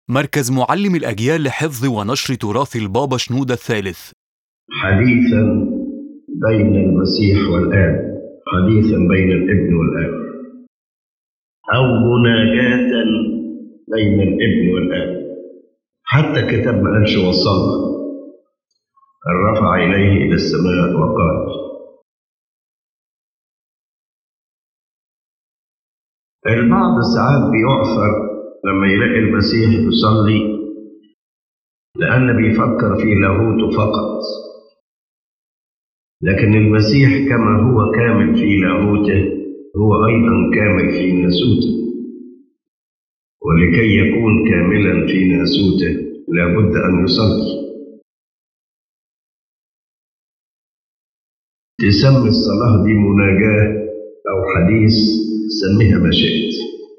مركز معلم الأجيال لحفظ ونشر تراث البابا شنودة الثالث حديثا بين المسيح والآب حديثا بين الابن والآب أو مناجاة بين الابن والآب حتى الكتاب ما قالش وصلنا رفع إليه إلى السماء وقال البعض ساعات بيعثر لما يلاقي المسيح يصلي لأن بيفكر في لاهوته فقط لكن المسيح كما هو كامل في لاهوته هو أيضا كامل في ناسوته ولكي يكون كاملا في ناسوته لابد أن يصلي تسمي الصلاة دي مناجاة أو حديث سميها ما شئت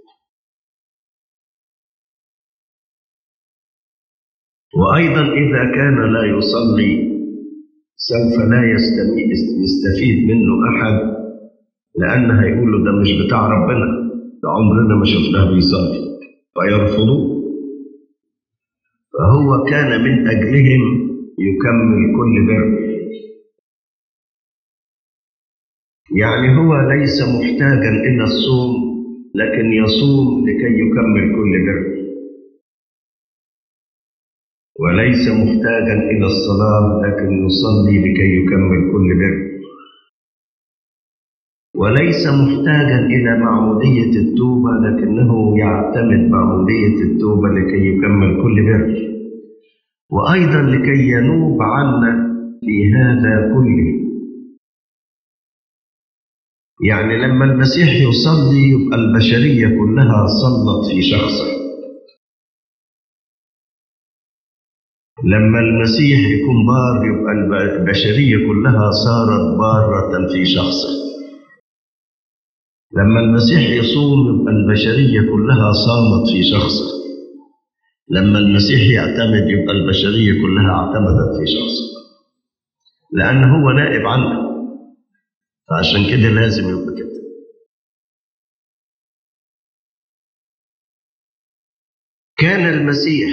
وأيضا إذا كان لا يصلي سوف لا يستفيد منه أحد لأن هيقول له ده مش بتاع ربنا ده عمرنا ما شفناه بيصلي فيرفضوه فهو كان من أجلهم يكمل كل بر يعني هو ليس محتاجا إلى الصوم لكن يصوم لكي يكمل كل بر وليس محتاجا إلى الصلاة لكن يصلي لكي يكمل كل بر وليس محتاجا إلى معمودية التوبة لكنه يعتمد معمودية التوبة لكي يكمل كل بر وأيضا لكي ينوب عنا في هذا كله يعني لما المسيح يصلي يبقى البشرية كلها صلت في شخصه لما المسيح يكون بار يبقى البشرية كلها صارت بارة في شخصه لما المسيح يصوم يبقى البشرية كلها صامت في شخصه لما المسيح يعتمد يبقى البشرية كلها اعتمدت في شخصه لأن هو نائب عنه فعشان كده لازم يبقى كده كان المسيح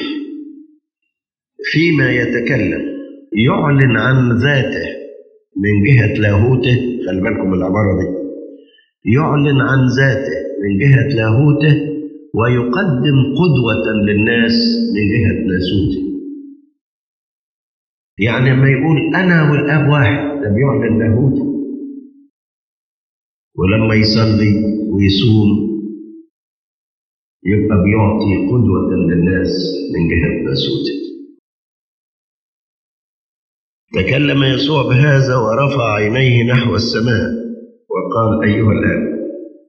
فيما يتكلم يعلن عن ذاته من جهة لاهوته خلي بالكم العبارة دي يعلن عن ذاته من جهة لاهوته ويقدم قدوة للناس من جهة ناسوته يعني لما يقول أنا والآب واحد ده بيعلن لاهوته ولما يصلي ويصوم يبقى بيعطي قدوة للناس من جهة ناسوته تكلم يسوع بهذا ورفع عينيه نحو السماء وقال أيها الآب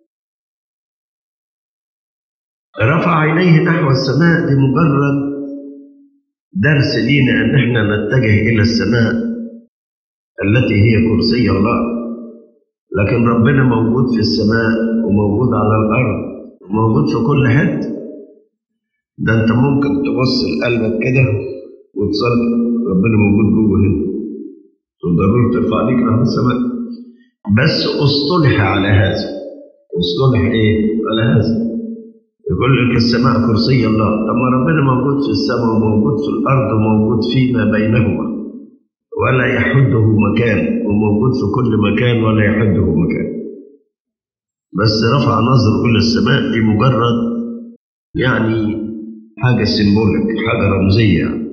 رفع عينيه نحو السماء دي مجرد درس لينا أن احنا نتجه إلى السماء التي هي كرسي الله لكن ربنا موجود في السماء وموجود على الأرض وموجود في كل حتة ده أنت ممكن تبص لقلبك كده وتصلي ربنا موجود جوه هنا ضروري ترفع ليك نحو السماء بس اصطلح على هذا اصطلح ايه على هذا يقول لك السماء كرسي الله طب ما ربنا موجود في السماء وموجود في الارض وموجود فيما بينهما ولا يحده مكان وموجود في كل مكان ولا يحده مكان بس رفع نظر الى السماء دي مجرد يعني حاجه سيمبوليك حاجه رمزيه يعني.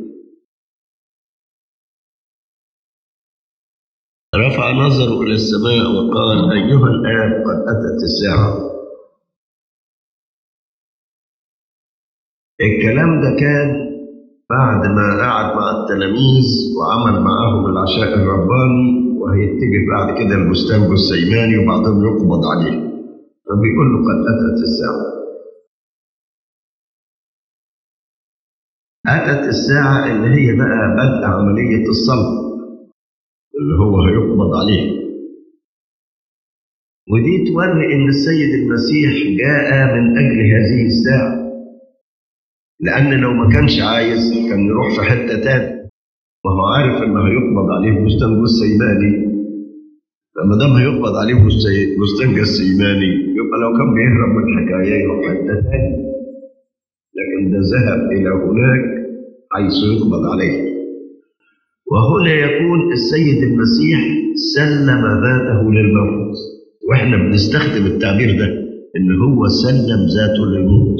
رفع نظره إلى السماء وقال أيها الآب قد أتت الساعة الكلام ده كان بعد ما قعد مع التلاميذ وعمل معاهم العشاء الرباني وهيتجه بعد كده البستان السيماني وبعدين يقبض عليه فبيقول له قد أتت الساعة أتت الساعة اللي هي بقى بدء عملية الصلب اللي هو هيقبض عليه ودي توري ان السيد المسيح جاء من اجل هذه الساعه لان لو ما كانش عايز كان يروح في حته تاني وهو عارف انه هيقبض عليه بستان السيماني فما دام هيقبض عليه بستان السيماني يبقى لو كان بيهرب من الحكايه يروح حته تاني لكن ده ذهب إلى هناك حيث يقبض عليه وهنا يكون السيد المسيح سلم ذاته للموت واحنا بنستخدم التعبير ده ان هو سلم ذاته للموت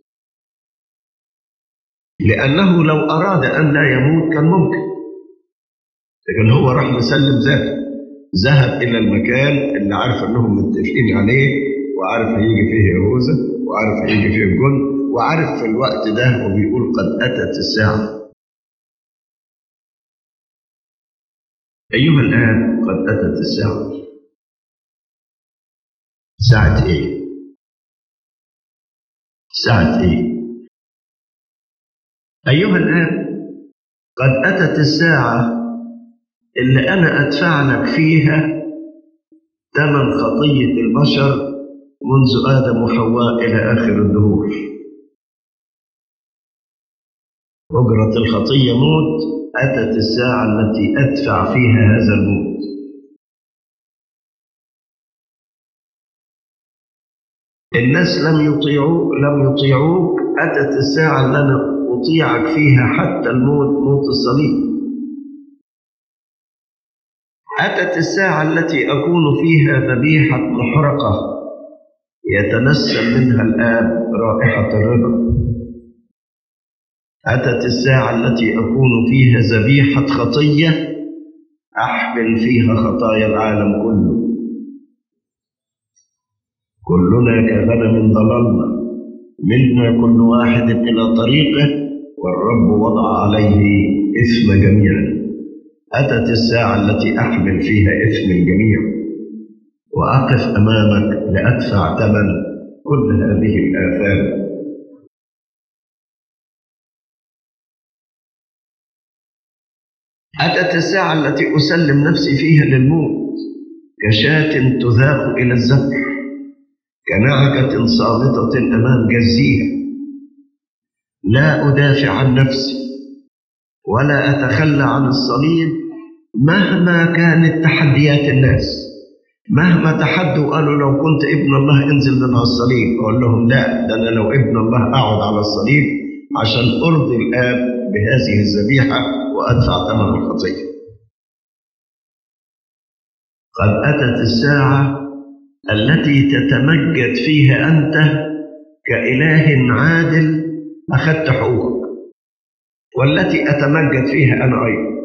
لانه لو اراد ان لا يموت كان ممكن لكن هو راح مسلم ذاته ذهب الى المكان اللي عارف انهم متفقين عليه وعارف هيجي فيه يهوذا وعارف هيجي فيه الجن وعارف في الوقت ده وبيقول قد اتت الساعه أيها الآب قد أتت الساعة ساعة إيه؟ ساعة إيه؟ أيها الآب قد أتت الساعة اللي أنا أدفع لك فيها ثمن خطية البشر منذ آدم وحواء إلى آخر الدهور أجرة الخطية موت أتت الساعة التي أدفع فيها هذا الموت الناس لم يطيعوك لم يطيعوك أتت الساعة اللي أنا أطيعك فيها حتى الموت موت الصليب أتت الساعة التي أكون فيها ذبيحة محرقة يتنسم منها الآب رائحة الرضا أتت الساعة التي أكون فيها ذبيحة خطية أحمل فيها خطايا العالم كله كلنا كغنم ضللنا ملنا كل واحد إلى طريقه والرب وضع عليه إثم جميعا أتت الساعة التي أحمل فيها إثم الجميع وأقف أمامك لأدفع ثمن كل هذه الآثام أتت الساعة التي أسلم نفسي فيها للموت كشاة تذاق إلى الذبح كنعجة صامتة أمام جزيها لا أدافع عن نفسي ولا أتخلى عن الصليب مهما كانت تحديات الناس مهما تحدوا قالوا لو كنت ابن الله انزل من على الصليب أقول لهم لا ده أنا لو ابن الله أقعد على الصليب عشان أرضي الآب بهذه الذبيحة وأدفع ثمن الخطية قد أتت الساعة التي تتمجد فيها أنت كإله عادل أخذت حقوقك والتي أتمجد فيها أنا أيضا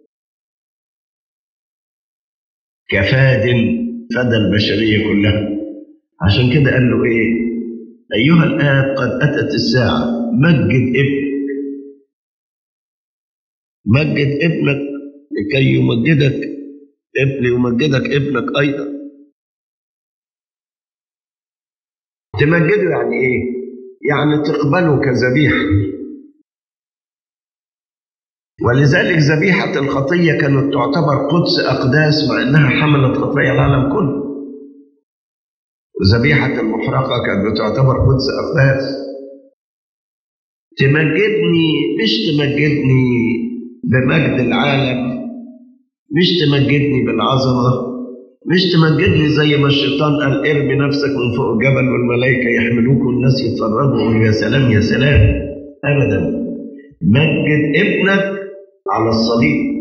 كفاد فدى البشرية كلها عشان كده قال له إيه أيها الآب قد أتت الساعة مجد ابنك مجد ابنك لكي يمجدك ليمجدك ابنك أيضا تمجده يعني إيه؟ يعني تقبله كذبيحة ولذلك ذبيحة الخطية كانت تعتبر قدس أقداس مع أنها حملت خطايا العالم كله وذبيحة المحرقة كانت بتعتبر قدس أقداس تمجدني مش تمجدني بمجد العالم مش تمجدني بالعظمة مش تمجدني زي ما الشيطان قال ارمي نفسك من فوق الجبل والملائكة يحملوك والناس يتفرجوا ويقولوا يا سلام يا سلام أبدا مجد ابنك على الصليب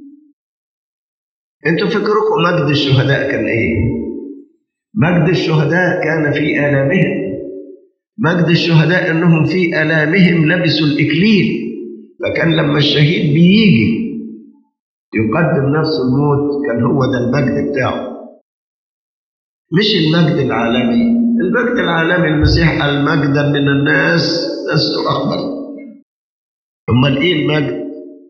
انتوا فكركم مجد الشهداء كان ايه مجد الشهداء كان في آلامهم مجد الشهداء انهم في آلامهم لبسوا الإكليل فكان لما الشهيد بيجي يقدم نفسه الموت كان هو ده المجد بتاعه مش المجد العالمي المجد العالمي المسيح قال مجدا من الناس لست أقبل امال ايه المجد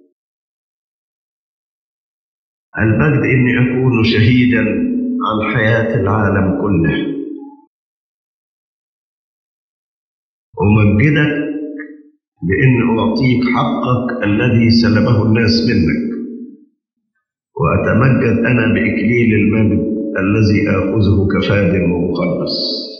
المجد اني اكون شهيدا عن حياه العالم كله امجدك بان اعطيك حقك الذي سلبه الناس منك واتمجد انا باكليل المجد الذي اخذه كفاد ومخلص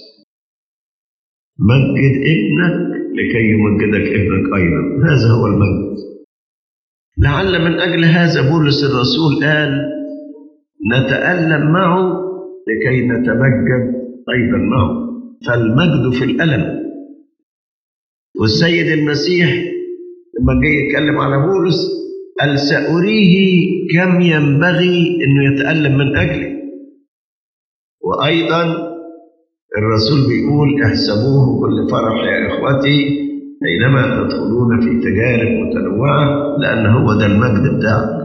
مجد ابنك لكي يمجدك ابنك أيضا هذا هو المجد لعل من أجل هذا بولس الرسول قال نتألم معه لكي نتمجد أيضا معه فالمجد في الألم والسيد المسيح لما جه يتكلم على بولس قال سأريه كم ينبغي انه يتألم من اجلي وايضا الرسول بيقول احسبوه كل فرح يا اخوتي حينما تدخلون في تجارب متنوعه لان هو ده المجد بتاعك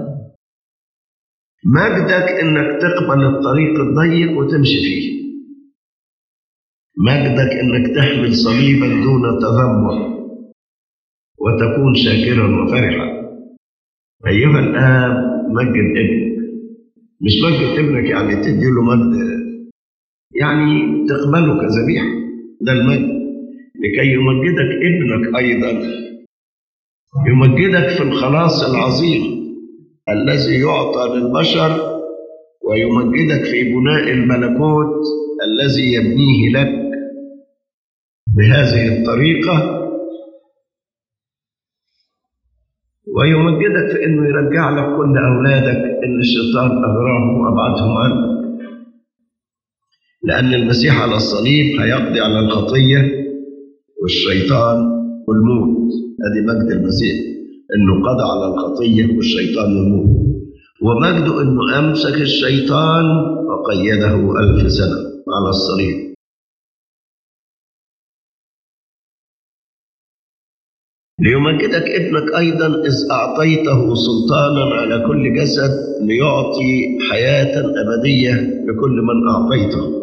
مجدك انك تقبل الطريق الضيق وتمشي فيه مجدك انك تحمل صليبا دون تذمر وتكون شاكرا وفرحا ايها الاب مجد ابنك مش مجد ابنك يعني تدي له مجد يعني تقبله كذبيحه ده المجد لكي يمجدك ابنك ايضا يمجدك في الخلاص العظيم الذي يعطى للبشر ويمجدك في بناء الملكوت الذي يبنيه لك بهذه الطريقة ويمجدك في انه يرجع لك كل اولادك اللي الشيطان اغراهم وابعدهم عنك لان المسيح على الصليب هيقضي على الخطيه والشيطان والموت ادي مجد المسيح انه قضى على الخطيه والشيطان والموت ومجده انه امسك الشيطان وقيده الف سنه على الصليب ليمجدك ابنك ايضا اذ اعطيته سلطانا على كل جسد ليعطي حياه ابديه لكل من اعطيته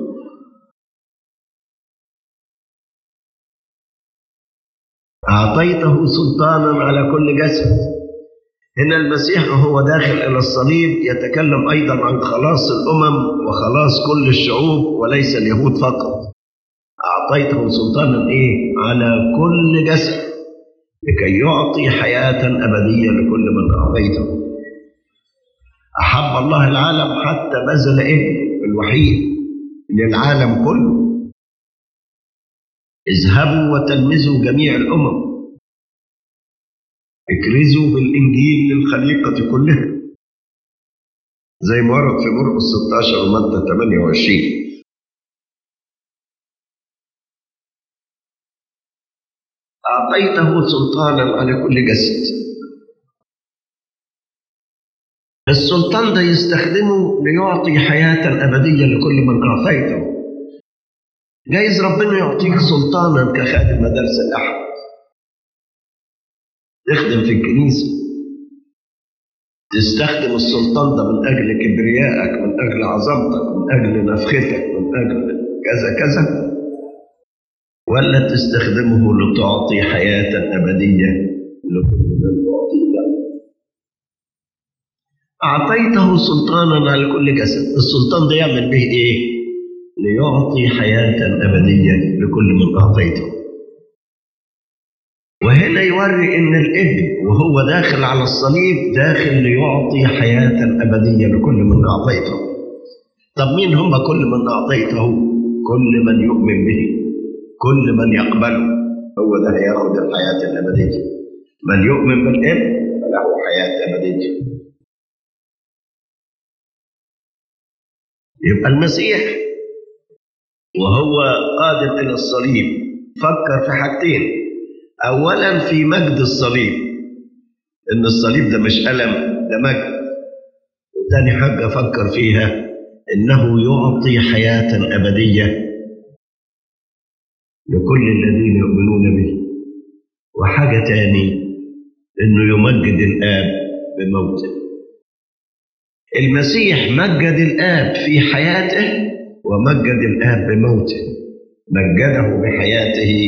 أعطيته سلطانا على كل جسد هنا المسيح وهو داخل إلى الصليب يتكلم أيضا عن خلاص الأمم وخلاص كل الشعوب وليس اليهود فقط أعطيته سلطانا إيه؟ على كل جسد لكي يعطي حياة أبدية لكل من أعطيته أحب الله العالم حتى بذل ابنه الوحيد للعالم كله اذهبوا وتلمذوا جميع الأمم اكرزوا بالإنجيل للخليقة كلها زي ما ورد في مرقس 16 ومتى 28 أعطيته سلطانا على كل جسد السلطان ده يستخدمه ليعطي حياة أبدية لكل من أعطيته جايز ربنا يعطيك سلطانا كخادم مدارس الأحد تخدم في الكنيسة تستخدم السلطان ده من أجل كبريائك من أجل عظمتك من أجل نفختك من أجل كذا كذا ولا تستخدمه لتعطي حياة أبدية لكل من تعطيه أعطيته سلطانا على كل جسد السلطان ده يعمل به إيه؟ ليعطي حياة أبدية لكل من أعطيته وهنا يوري إن الابن وهو داخل على الصليب داخل ليعطي حياة أبدية لكل من أعطيته طب مين هم كل من أعطيته؟ كل من يؤمن به كل من يقبله هو ده هياخد الحياة الأبدية من يؤمن بالابن فله حياة أبدية يبقى المسيح وهو قادم إلى الصليب فكر في حاجتين أولا في مجد الصليب إن الصليب ده مش ألم ده مجد وتاني حاجة فكر فيها إنه يعطي حياة أبدية لكل الذين يؤمنون به وحاجة تاني إنه يمجد الآب بموته المسيح مجد الآب في حياته ومجد الآب بموته مجده بحياته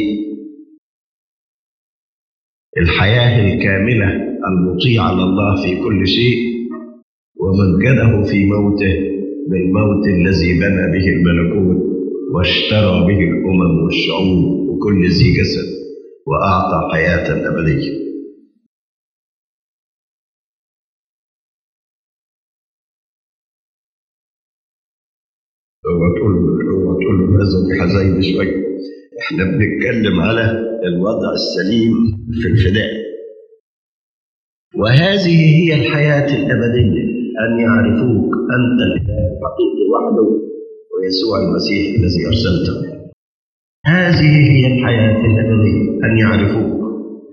الحياة الكاملة المطيعة لله في كل شيء ومجده في موته بالموت الذي بنى به الملكوت واشترى به الأمم والشعوب وكل ذي جسد وأعطى حياة أبدية هو تقول هو تقول له هذا بحزين شوية احنا بنتكلم على الوضع السليم في الفداء وهذه هي الحياة الأبدية أن يعرفوك أنت الإله الحقيقي وحده ويسوع المسيح الذي أرسلته هذه هي الحياة الأبدية أن يعرفوك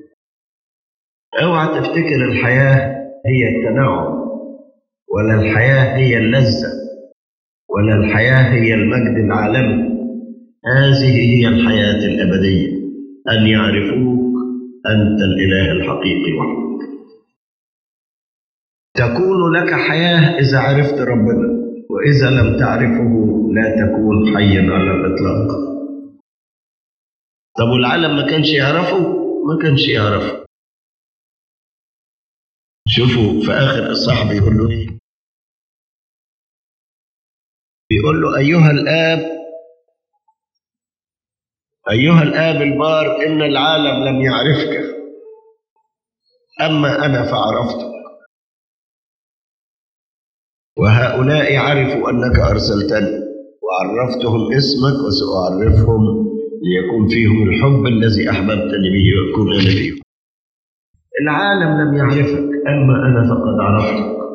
اوعى تفتكر الحياة هي التنعم ولا الحياة هي اللذة ولا الحياة هي المجد العالمي هذه هي الحياة الأبدية أن يعرفوك أنت الإله الحقيقي وحدك تكون لك حياة إذا عرفت ربنا وإذا لم تعرفه لا تكون حيا على الإطلاق طب والعالم ما كانش يعرفه ما كانش يعرفه شوفوا في آخر الصح بيقول له إيه بيقول له أيها الآب أيها الآب البار إن العالم لم يعرفك أما أنا فعرفتك وهؤلاء عرفوا أنك أرسلتني وعرفتهم اسمك وسأعرفهم ليكون فيهم الحب الذي أحببتني به وأكون أنا فيهم العالم لم يعرفك أما أنا فقد عرفتك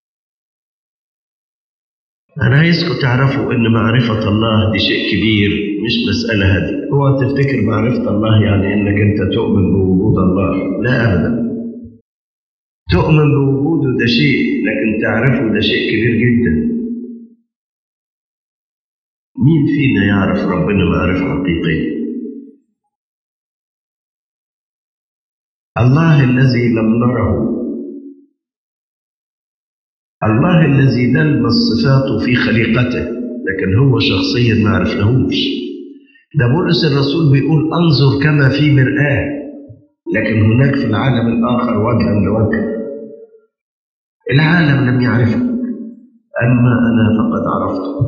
أنا عايزكم تعرفوا إن معرفة الله دي شيء كبير مش مسألة هذه هو تفتكر معرفة الله يعني إنك أنت تؤمن بوجود الله لا أبدا تؤمن بوجوده ده شيء لكن تعرفه ده شيء كبير جدا مين فينا يعرف ربنا معرفة حقيقية الله الذي لم نره الله الذي نلمس صفاته في خليقته لكن هو شخصيا ما عرفناهوش ده بولس الرسول بيقول انظر كما في مرآة لكن هناك في العالم الآخر وجها لوجه العالم لم يعرفك أما أنا فقد عرفتك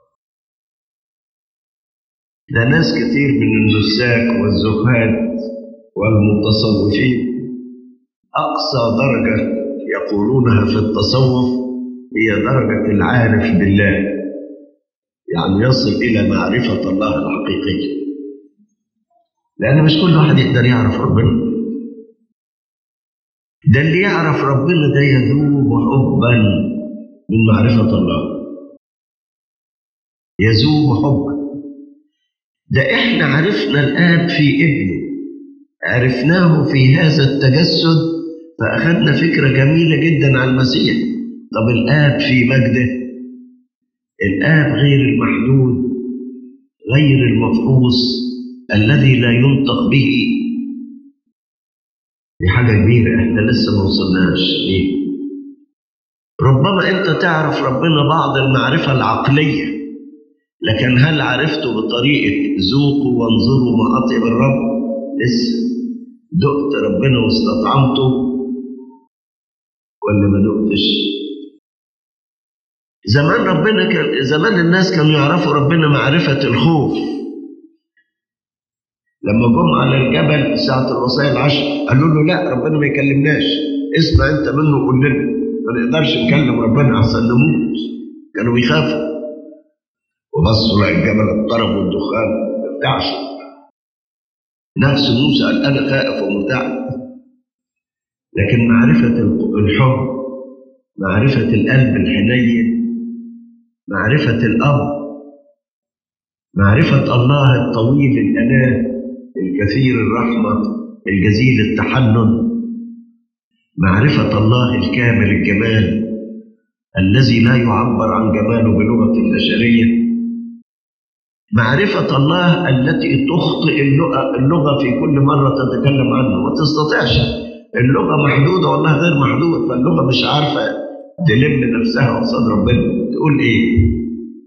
ده ناس كتير من النساك والزهاد والمتصوفين أقصى درجة يقولونها في التصوف هي درجة العارف بالله يعني يصل إلى معرفة الله الحقيقية لأن مش كل واحد يقدر يعرف ربنا ده اللي يعرف ربنا ده يذوب حبا من معرفة الله يذوب حبا ده احنا عرفنا الآب في ابنه عرفناه في هذا التجسد فأخذنا فكرة جميلة جدا عن المسيح طب الآب في مجده الآب غير المحدود غير المفحوص الذي لا ينطق به دي حاجة كبيرة احنا لسه ما وصلناش ليه ربما انت تعرف ربنا بعض المعرفة العقلية لكن هل عرفته بطريقة ذوقوا وانظروا ما أطيب الرب لسه دقت ربنا واستطعمته ولا ما دقتش زمان ربنا كان زمان الناس كانوا يعرفوا ربنا معرفة الخوف لما جم على الجبل ساعة الوصايا العشر قالوا له لا ربنا ما يكلمناش اسمع انت منه وقول لنا ما نقدرش نكلم ربنا احسن نموت كانوا بيخافوا وبصوا لقى الجبل اضطرب والدخان ارتعشوا نفس موسى قال انا خائف ومرتعب لكن معرفة الحب معرفة القلب الحنين معرفة الأب معرفة الله الطويل الأناة الكثير الرحمة الجزيل التحنن معرفة الله الكامل الجمال الذي لا يعبر عن جماله بلغة البشرية معرفة الله التي تخطئ اللغة, اللغة في كل مرة تتكلم عنه ما تستطيعش اللغة محدودة والله غير محدود فاللغة مش عارفة تلم نفسها قصاد ربنا تقول ايه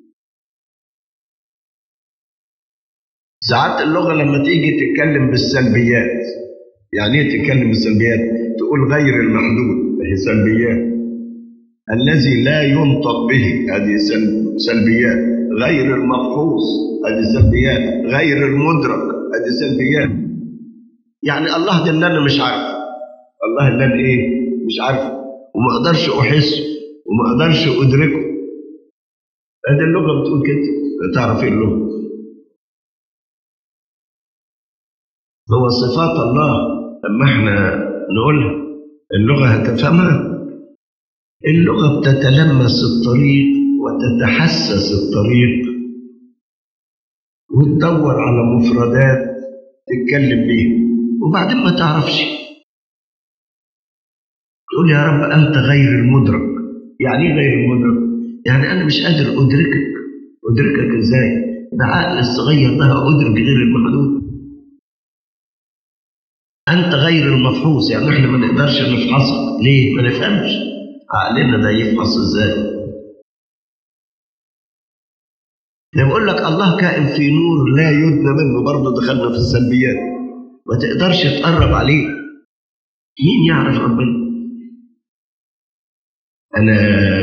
ساعات اللغة لما تيجي تتكلم بالسلبيات يعني ايه تتكلم بالسلبيات تقول غير المحدود هي سلبيات الذي لا ينطق به هذه سلبيات غير المفحوص هذه سلبيات غير المدرك هذه سلبيات يعني الله ده اللي انا مش عارفه الله اللي انا ايه مش عارفه وما اقدرش احسه وما اقدرش ادركه هذه اللغه بتقول كده تعرف ايه اللغه هو صفات الله لما احنا نقولها اللغه هتفهمها اللغه بتتلمس الطريق وتتحسس الطريق وتدور على مفردات تتكلم بيها وبعدين ما تعرفش تقول يا رب أنت غير المدرك يعني ايه غير المدرك؟ يعني أنا مش قادر أدركك أدركك إزاي؟ بعقل الصغير ده أدرك غير المحدود أنت غير المفحوص يعني إحنا ما نقدرش نفحصك ليه؟ ما نفهمش عقلنا ده يفحص إزاي؟ لما بقول لك الله كائن في نور لا يدنى منه برضه دخلنا في السلبيات ما تقدرش تقرب عليه مين يعرف ربنا؟ أنا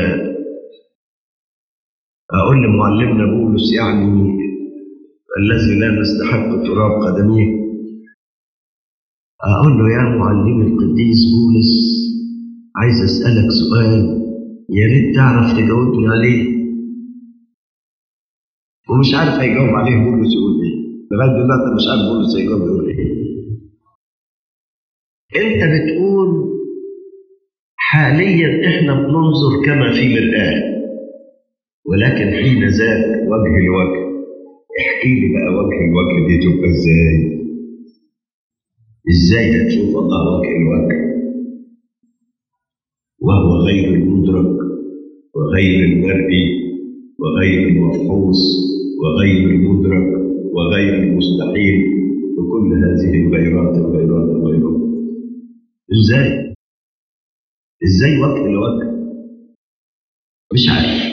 أقول لمعلمنا بولس يعني الذي لا نستحق تراب قدميه أقول له يا معلمي القديس بولس عايز أسألك سؤال يا ريت تعرف تجاوبني عليه ومش عارف هيجاوب عليه بولس يقول إيه لغاية دلوقتي مش عارف بولس هيجاوب يقول إيه أنت بتقول حاليا إحنا بننظر كما في مرآة ولكن حين ذاك وجه لوجه احكي لي بقى وجه الوجه دي تبقى ازاي ازاي هتشوف الله وجه الوجه وهو غير المدرك وغير المرئي وغير المفحوص وغير المدرك وغير المستحيل وكل هذه الغيرات الغيرات الغيرات ازاي ازاي وجه لوجه مش عارف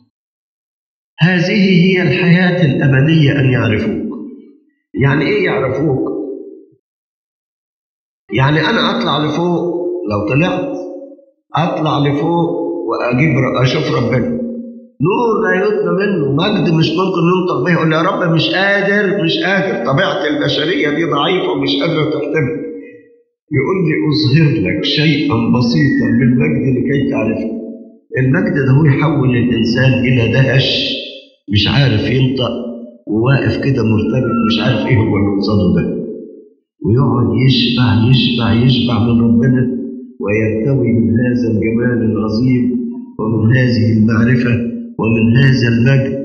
هذه هي الحياة الأبدية أن يعرفوك يعني إيه يعرفوك؟ يعني أنا أطلع لفوق لو طلعت أطلع لفوق وأجيب أشوف ربنا نور لا يطلع منه مجد مش ممكن ننطق به يقول يا رب مش قادر مش قادر طبيعة البشرية دي ضعيفة ومش قادرة تحتمل يقول لي أظهر لك شيئا بسيطا من المجد لكي تعرفه المجد ده هو يحول الإنسان إلى دهش مش عارف ينطق وواقف كده مرتبط مش عارف ايه هو اللي قصاده ده ويقعد يشبع يشبع يشبع من ربنا ويرتوي من هذا الجمال العظيم ومن هذه المعرفة ومن هذا المجد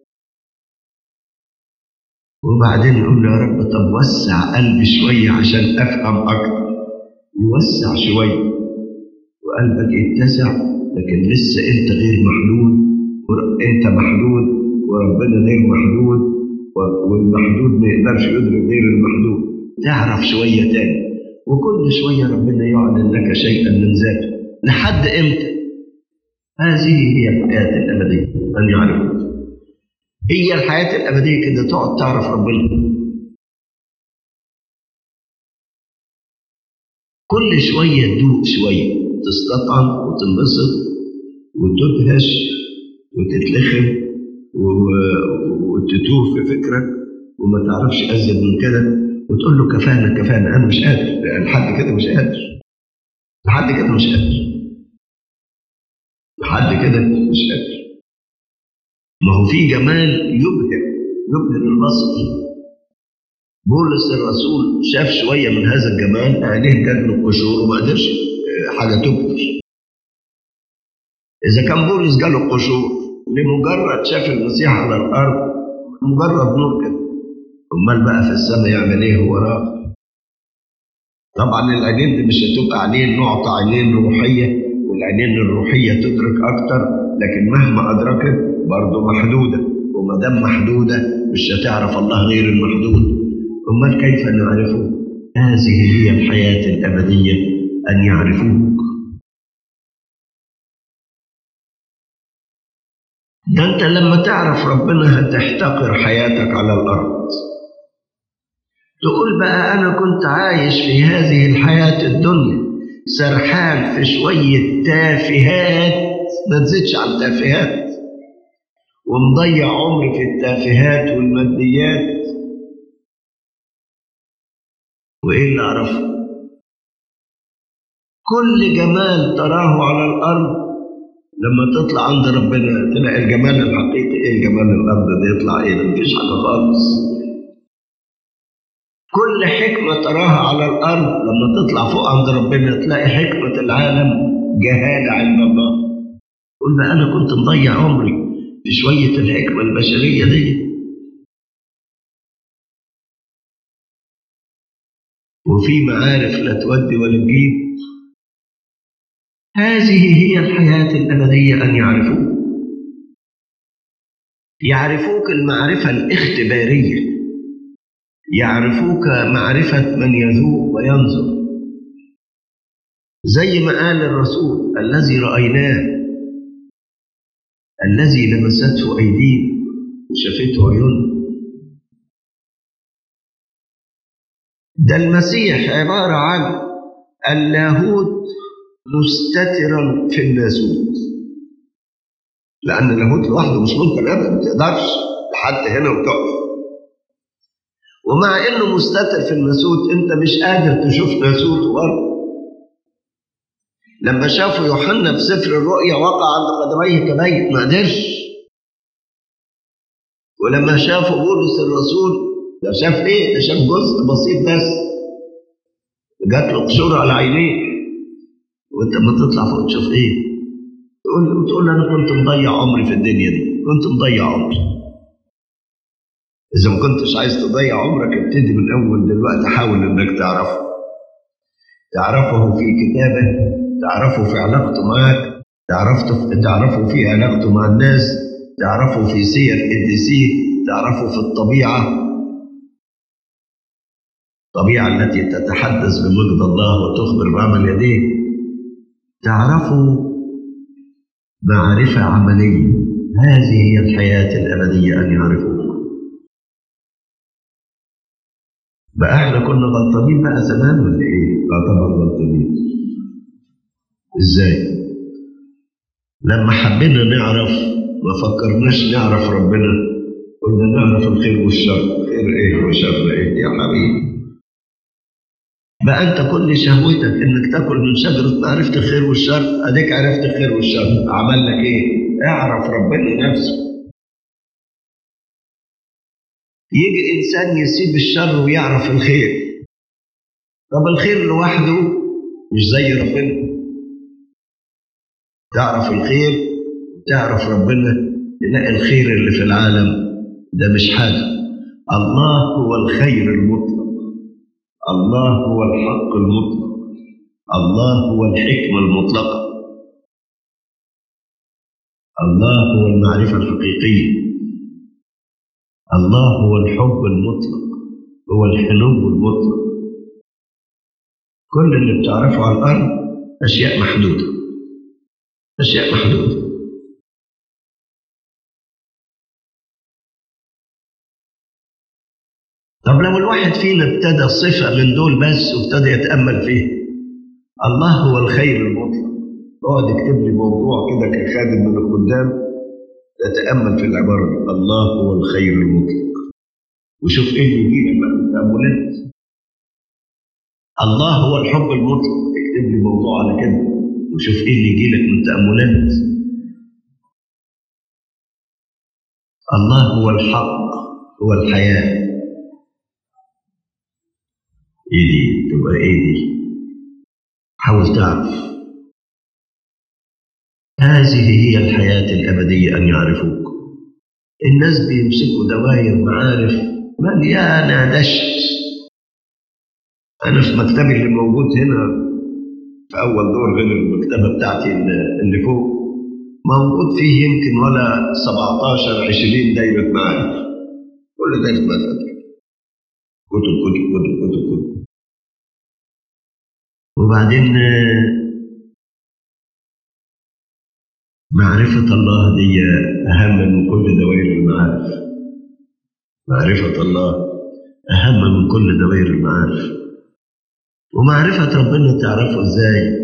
وبعدين يقول له يا رب طب وسع قلبي شوية عشان أفهم أكتر يوسع شوية وقلبك يتسع لكن لسه أنت غير محدود أنت محدود وربنا غير محدود والمحدود ما يقدرش يدرك غير المحدود تعرف شوية تاني وكل شوية ربنا يعلن لك شيئا من ذاته لحد امتى؟ هذه هي الحياة الأبدية أن يعرفوا هي الحياة الأبدية كده تقعد تعرف ربنا كل شوية تدوق شوية تستطعم وتنبسط وتدهش وتتلخم وتتوه في فكرك وما تعرفش ازيد من كده وتقول له كفانا كفانا انا مش قادر لحد كده مش قادر لحد كده مش قادر لحد كده مش قادر ما هو في جمال يبهر يبهر البصر بولس الرسول شاف شويه من هذا الجمال عينيه جات له القشور وما قدرش حاجه تبهر اذا كان بولس جاله القشور لمجرد شاف المسيح على الارض مجرد نور كده امال بقى في السماء يعمل ايه هو راغب طبعا العينين دي مش هتبقى عينين نعطى عينين روحيه والعينين الروحيه تدرك اكتر لكن مهما ادركت برضه محدوده وما دام محدوده مش هتعرف الله غير المحدود امال كيف نعرفه هذه هي الحياه الابديه ان يعرفوك ده انت لما تعرف ربنا هتحتقر حياتك على الارض تقول بقى انا كنت عايش في هذه الحياه الدنيا سرحان في شويه تافهات ما تزيدش عن تافهات ومضيع عمري في التافهات والماديات وايه اللي اعرفه كل جمال تراه على الارض لما تطلع عند ربنا تلاقي الجمال الحقيقي ايه جمال الارض ده يطلع ايه ده مفيش حاجه خالص كل حكمة تراها على الأرض لما تطلع فوق عند ربنا تلاقي حكمة العالم جهالة عند الله قل بقى أنا كنت مضيع عمري في شوية الحكمة البشرية دي وفي معارف لا تودي ولا تجيب هذه هي الحياة الأبدية أن يعرفوك يعرفوك المعرفة الاختبارية يعرفوك معرفة من يذوق وينظر زي ما قال الرسول الذي رأيناه الذي لمسته أيدينا وشافته عيوننا ده المسيح عبارة عن اللاهوت مستترا في الناسوت لأن اللاهوت لوحده مش ممكن أبدا ما تقدرش لحد هنا وتقف ومع إنه مستتر في الناسوت أنت مش قادر تشوف ناسوت برضه لما شافوا يوحنا في سفر الرؤيا وقع عند قدميه كميت ما قدرش ولما شافوا بولس الرسول ده شاف ايه؟ ده شاف جزء بسيط بس جات له قشور على عينيه وانت لما تطلع فوق تشوف ايه؟ تقول تقول انا كنت مضيع عمري في الدنيا دي كنت مضيع عمري اذا ما كنتش عايز تضيع عمرك ابتدي من اول دلوقتي حاول انك تعرفه تعرفه في كتابه تعرفه في علاقته معك تعرفته تعرفه في علاقته مع الناس تعرفه في سير قديسيه تعرفه في الطبيعه الطبيعه التي تتحدث بمجد الله وتخبر بعمل يديه تعرفه معرفه عمليه هذه هي الحياه الابديه ان يعرفوك بقى احنا كنا غلطانين بقى زمان ولا ايه؟ لا طبعا غلطانين ازاي؟ لما حبينا نعرف ما فكرناش نعرف ربنا قلنا نعرف الخير والشر خير ايه وشر ايه يا حبيبي بقى انت كل شهوتك انك تاكل من شجره معرفه الخير والشر اديك عرفت الخير والشر عمل لك ايه؟ اعرف ربنا نفسه يجي انسان يسيب الشر ويعرف الخير طب الخير لوحده مش زي ربنا تعرف الخير تعرف ربنا تلاقي الخير اللي في العالم ده مش حاجه الله هو الخير المطلق الله هو الحق المطلق الله هو الحكمه المطلقه الله هو المعرفه الحقيقيه الله هو الحب المطلق هو الحنو المطلق كل اللي بتعرفه على الأرض أشياء محدودة أشياء محدودة طب لو الواحد فينا ابتدى صفة من دول بس وابتدى يتأمل فيه الله هو الخير المطلق اقعد اكتب لي موضوع كده كخادم من الخدام تتأمل في العبارة دي الله هو الخير المطلق وشوف ايه اللي يجي لك بقى من تأملات الله هو الحب المطلق اكتب لي موضوع على كده وشوف ايه اللي يجي لك من تأملات الله هو الحق هو الحياة ايه دي تبقى ايه دي حاول تعرف هذه هي الحياة الأبدية أن يعرفوك الناس بيمسكوا دواير معارف مليانة دشت أنا في مكتبي اللي موجود هنا في أول دور غير المكتبة بتاعتي اللي فوق موجود فيه يمكن ولا 17 20 دايرة معارف كل دايرة معارف كتب كتب كتب كتب كتب وبعدين معرفة الله دي أهم من كل دوائر المعارف معرفة الله أهم من كل دوائر المعارف ومعرفة ربنا تعرفه إزاي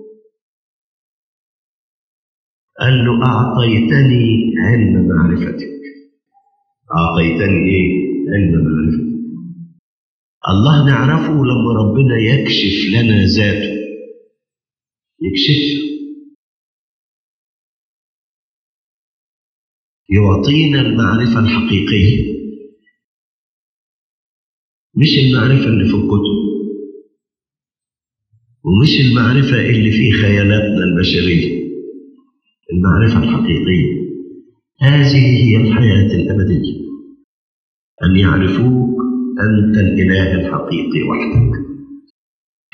قال له أعطيتني علم معرفتك أعطيتني إيه؟ علم معرفتك الله نعرفه لما ربنا يكشف لنا ذاته يكشفها يعطينا المعرفة الحقيقية مش المعرفة اللي في الكتب ومش المعرفة اللي في خيالاتنا البشرية المعرفة الحقيقية هذه هي الحياة الأبدية أن يعرفوك أنت الإله الحقيقي وحدك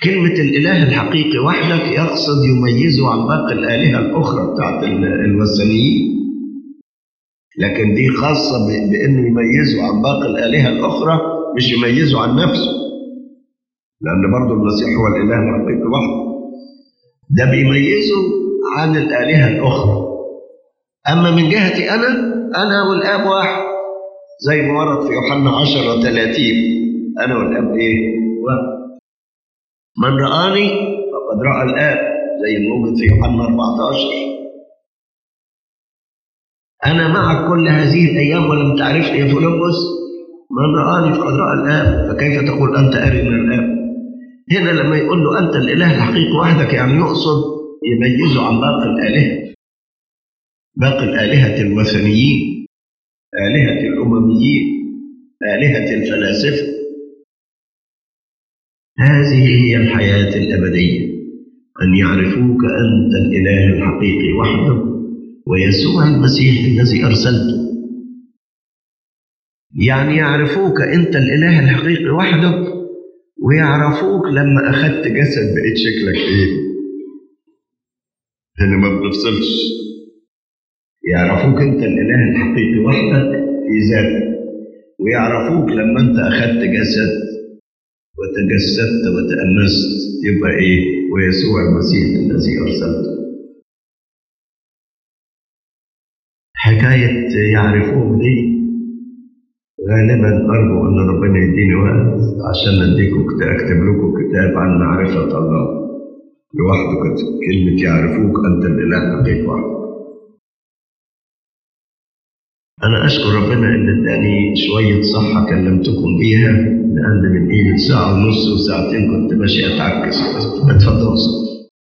كلمة الإله الحقيقي وحدك يقصد يميزه عن باقي الآلهة الأخرى بتاعت ال- الوثنيين لكن دي خاصة ب- بإنه يميزه عن باقي الآلهة الأخرى مش يميزه عن نفسه لأن برضه المسيح هو الإله الحقيقي وحده ده بيميزه عن الآلهة الأخرى أما من جهتي أنا أنا والآب واحد زي ما ورد في يوحنا 10 30 أنا والآب إيه؟ واحد من رآني فقد رأى الآب زي ما موجود في يوحنا 14 أنا معك كل هذه الأيام ولم تعرفني يا فيلبس من رآني فقد رأى الآب فكيف تقول أنت أرنا الآب هنا لما يقول له أنت الإله الحقيقي وحدك يعني يقصد يميزه عن باقي الآلهة باقي الآلهة الوثنيين آلهة الأمميين آلهة الفلاسفة هذه هي الحياة الأبدية أن يعرفوك أنت الإله الحقيقي وحده ويسوع المسيح الذي أرسلته يعني يعرفوك أنت الإله الحقيقي وحدك ويعرفوك لما أخذت جسد بقيت شكلك إيه هنا ما بنفصلش يعرفوك أنت الإله الحقيقي وحدك في ذاتك ويعرفوك لما أنت أخذت جسد وتجسدت وتأنست يبقى إيه ويسوع المسيح الذي أرسلته حكاية يعرفوه دي غالبا أرجو أن ربنا يديني وقت عشان أديكم كتاب أكتب لكم كتاب عن معرفة الله لوحده كده كلمة يعرفوك أنت الإله الحقيقي وحدك أنا أشكر ربنا إن إداني شوية صحة كلمتكم بيها لأن من قيمة ساعة ونص وساعتين كنت ماشي أتعكس اتفضلوا